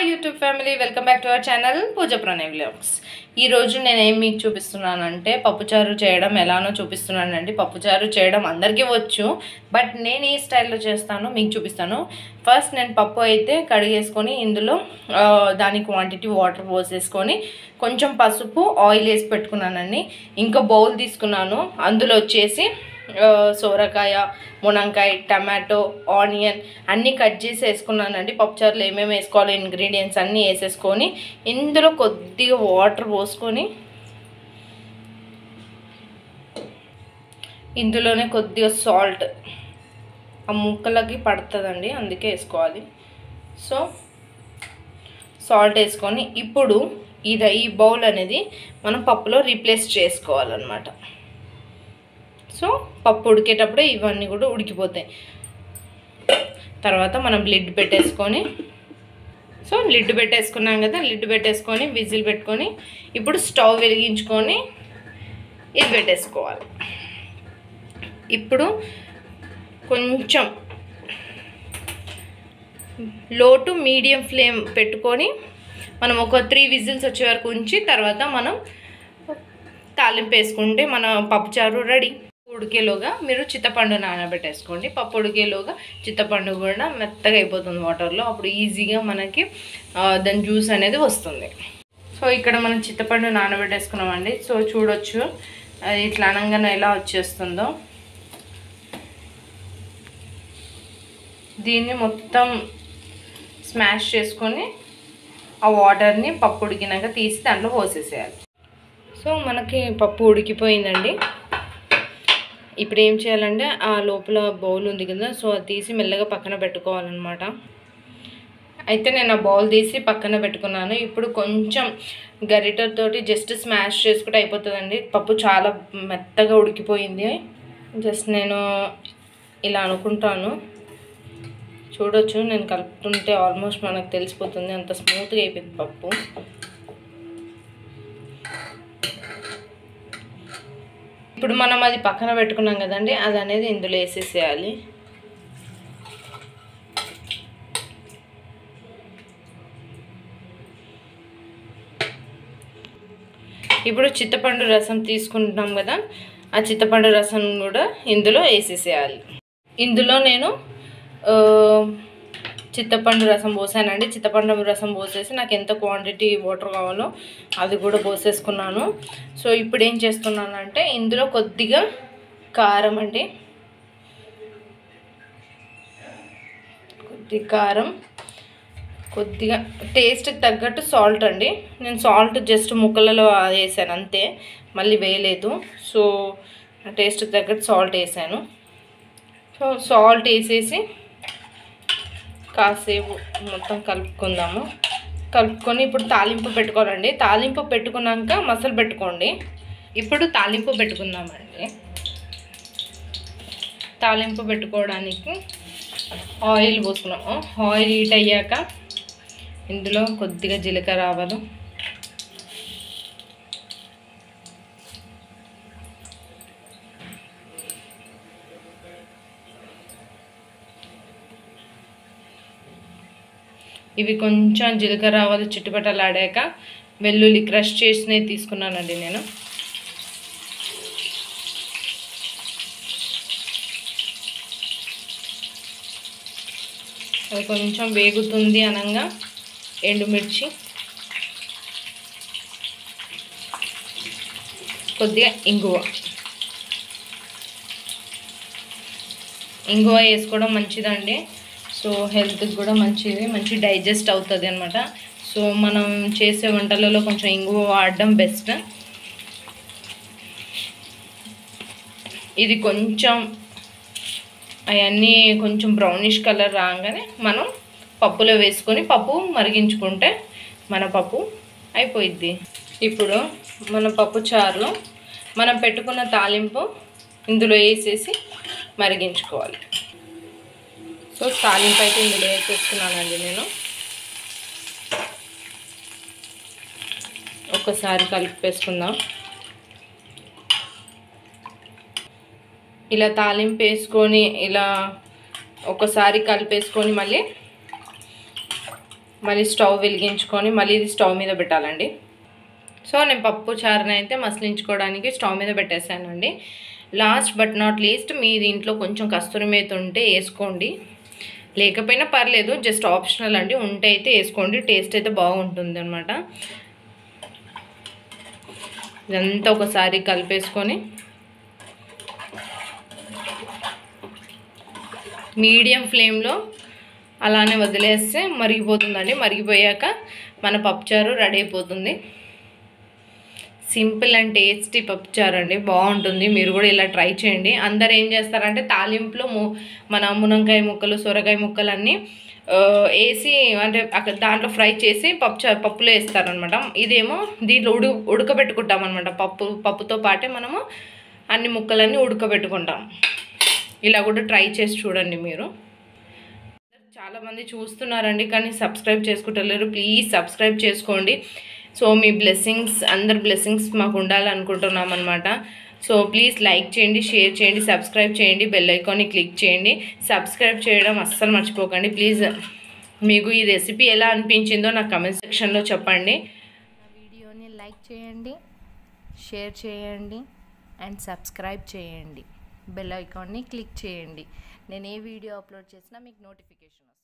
YouTube family welcome back to our channel Pooja Pranay vlogs ఈరోజు నేను ఏం మీకు చూపిస్తున్నానంటే పప్పుచారు చేయడం ఎలానో చూపిస్తున్నానండి పప్పుచారు చేయడం అందరికీ వచ్చు బట్ నేను ఈ స్టైల్లో చేస్తాను మీకు చూపిస్తాను ఫస్ట్ నేను పప్పు అయితే కడిగేసుకొని ఇందులో ఆ, దాని క్వాంటిటీ వాటర్ పోసేసుకొని కొంచెం పసుపు ఆయిల్ వేసి పెట్టుకున్నానండి ఇంకా బౌల్ తీసుకున్నాను అందులో వచ్చేసి ఆ, సోరకాయ మునంకాయ టమాటో ఆనియన్ అన్నీ కట్ చేసి వేసుకున్నానండి పప్పుచారులో ఏమేమి వేసుకోవాలో ఇంగ్రీడియంట్స్ అన్నీ వేసేసుకొని ఇందులో కొద్దిగా వాటర్ పోసుకొని ఇందులోనే కొద్దిగా సాల్ట్ ఆ ముక్కలకి పడుతుందండి అందుకే వేసుకోవాలి సో సాల్ట్ వేసుకొని ఇప్పుడు ఇది ఈ బౌల్ అనేది మనం పప్పులో రీప్లేస్ చేసుకోవాలన్నమాట సో పప్పు ఉడికేటప్పుడు ఇవన్నీ కూడా ఉడికిపోతాయి తర్వాత మనం లిడ్ పెట్టేసుకొని సో లిడ్ పెట్టేసుకున్నాం కదా లిడ్ పెట్టేసుకొని విజిల్ పెట్టుకొని ఇప్పుడు స్టవ్ వెలిగించుకొని ఇది పెట్టేసుకోవాలి ఇప్పుడు కొంచెం లో టు మీడియం ఫ్లేమ్ పెట్టుకొని మనం ఒక త్రీ విజిల్స్ వచ్చే వరకు ఉంచి తర్వాత మనం తాలింపు వేసుకుంటే మన పప్పుచారు రెడీ ఉడికేలోగా మీరు చింతపండు నానబెట్టేసుకోండి పప్పు ఉడికేలోగా చింతపండు కూడా మెత్తగా అయిపోతుంది వాటర్లో అప్పుడు ఈజీగా మనకి ఆ, దాని జ్యూస్ అనేది వస్తుంది సో ఇక్కడ మనం చింతపండు నానబెట్టేసుకున్నామండి సో చూడొచ్చు అది ఇట్లా అనగానే ఎలా వచ్చేస్తుందో దీన్ని మొత్తం స్మాష్ చేసుకొని ఆ వాటర్ని పప్పు ఉడికినాక తీసి దాంట్లో పోసేసేయాలి సో మనకి పప్పు ఉడికిపోయిందండి ఇప్పుడు ఏం చేయాలంటే ఆ లోపల బౌల్ ఉంది కదా సో అది తీసి మెల్లగా పక్కన పెట్టుకోవాలన్నమాట అయితే నేను ఆ బౌల్ తీసి పక్కన పెట్టుకున్నాను ఇప్పుడు కొంచెం గరిటతోటి జస్ట్ స్మాష్ చేసుకుంటే అయిపోతుందండి పప్పు చాలా మెత్తగా ఉడికిపోయింది జస్ట్ నేను ఇలా అనుకుంటాను చూడొచ్చు నేను కలుపుతుంటే ఆల్మోస్ట్ మనకు తెలిసిపోతుంది అంత స్మూత్గా అయిపోయింది పప్పు ఇప్పుడు మనం అది పక్కన పెట్టుకున్నాం కదండి అది అనేది ఇందులో వేసేసేయాలి ఇప్పుడు చింతపండు రసం తీసుకుంటున్నాం కదా ఆ చింతపండు రసం కూడా ఇందులో వేసేసేయాలి ఇందులో నేను ఆ, చింతపండు రసం పోసానండి చింతపండు రసం పోసేసి నాకు ఎంత క్వాంటిటీ వాటర్ కావాలో అది కూడా పోసేసుకున్నాను సో ఇప్పుడు ఏం చేస్తున్నానంటే ఇందులో కొద్దిగా కారం అండి కొద్ది కారం కొద్దిగా టేస్ట్ తగ్గట్టు సాల్ట్ అండి నేను సాల్ట్ జస్ట్ ముక్కలలో వేసాను అంతే మళ్ళీ వేయలేదు సో టేస్ట్ తగ్గట్టు సాల్ట్ వేసాను సో సాల్ట్ వేసేసి కాసేపు మొత్తం కలుపుకుందాము కలుపుకొని ఇప్పుడు తాలింపు పెట్టుకోవాలండి తాలింపు పెట్టుకున్నాక మసాలా పెట్టుకోండి ఇప్పుడు తాలింపు పెట్టుకుందామండి తాలింపు పెట్టుకోవడానికి ఆయిల్ పోసుకున్నాము ఆయిల్ హీట్ అయ్యాక ఇందులో కొద్దిగా జీలకర్ర ఆవాలు ఇవి కొంచెం జీలకర్ర ఆవాలు చుట్టుపట్టలాడాక వెల్లుల్లి క్రష్ చేసినవి తీసుకున్నానండి నేను అది కొంచెం వేగుతుంది అనగా ఎండుమిర్చి కొద్దిగా ఇంగువ ఇంగువ వేసుకోవడం మంచిదండి సో హెల్త్కి కూడా మంచిది మంచి డైజెస్ట్ అవుతుంది అనమాట సో మనం చేసే వంటలలో కొంచెం ఇంగువ వాడడం బెస్ట్ ఇది కొంచెం అవన్నీ కొంచెం బ్రౌనిష్ కలర్ రాగానే మనం పప్పులో వేసుకొని పప్పు మరిగించుకుంటే మన పప్పు అయిపోయిద్ది ఇప్పుడు మన పప్పు చారులో మనం పెట్టుకున్న తాలింపు ఇందులో వేసేసి మరిగించుకోవాలి సో తాలింపు అయితే ఇందులో వేసేస్తున్నానండి నేను ఒకసారి కలిపేసుకుందాం ఇలా తాలింపు వేసుకొని ఇలా ఒకసారి కలిపేసుకొని మళ్ళీ మళ్ళీ స్టవ్ వెలిగించుకొని మళ్ళీ ఇది స్టవ్ మీద పెట్టాలండి సో నేను పప్పు చారుని అయితే మసలించుకోవడానికి స్టవ్ మీద పెట్టేశానండి లాస్ట్ బట్ నాట్ లీస్ట్ మీ దీంట్లో కొంచెం కస్తూరి మేత ఉంటే వేసుకోండి లేకపోయినా పర్లేదు జస్ట్ ఆప్షనల్ అండి ఉంటే అయితే వేసుకోండి టేస్ట్ అయితే బాగుంటుంది అనమాట ఇదంతా ఒకసారి కలిపేసుకొని మీడియం ఫ్లేమ్లో అలానే వదిలేస్తే మరిగిపోతుందండి మరిగిపోయాక మన పప్పుచారు రెడీ అయిపోతుంది సింపుల్ అండ్ టేస్టీ పప్పుచారు అండి బాగుంటుంది మీరు కూడా ఇలా ట్రై చేయండి అందరు ఏం చేస్తారంటే తాలింపులో ము మన మునంకాయ ముక్కలు సొరకాయ ముక్కలు అన్నీ ఆ, వేసి అంటే అక్కడ దాంట్లో ఫ్రై చేసి పప్పు చా- పప్పులో వేస్తారనమాట ఇదేమో దీంట్లో ఉడు ఉడకబెట్టుకుంటాం అనమాట పప్పు పప్పుతో పాటే మనము అన్ని ముక్కలన్నీ ఉడకబెట్టుకుంటాం ఇలా కూడా ట్రై చేసి చూడండి మీరు చాలా మంది చూస్తున్నారండి కానీ సబ్స్క్రైబ్ చేసుకుంటలేరు ప్లీజ్ సబ్స్క్రైబ్ చేసుకోండి సో మీ బ్లెస్సింగ్స్ అందరి బ్లెస్సింగ్స్ మాకు ఉండాలనుకుంటున్నాం అనమాట సో ప్లీజ్ లైక్ చేయండి షేర్ చేయండి సబ్స్క్రైబ్ చేయండి బెల్ ఐకాన్ని క్లిక్ చేయండి సబ్స్క్రైబ్ చేయడం అస్సలు మర్చిపోకండి ప్లీజ్ మీకు ఈ రెసిపీ ఎలా అనిపించిందో నాకు కమెంట్ సెక్షన్లో చెప్పండి నా వీడియోని లైక్ చేయండి షేర్ చేయండి అండ్ సబ్స్క్రైబ్ చేయండి బెల్ ఐకాన్ని క్లిక్ చేయండి నేను ఏ వీడియో అప్లోడ్ చేసినా మీకు నోటిఫికేషన్ వస్తుంది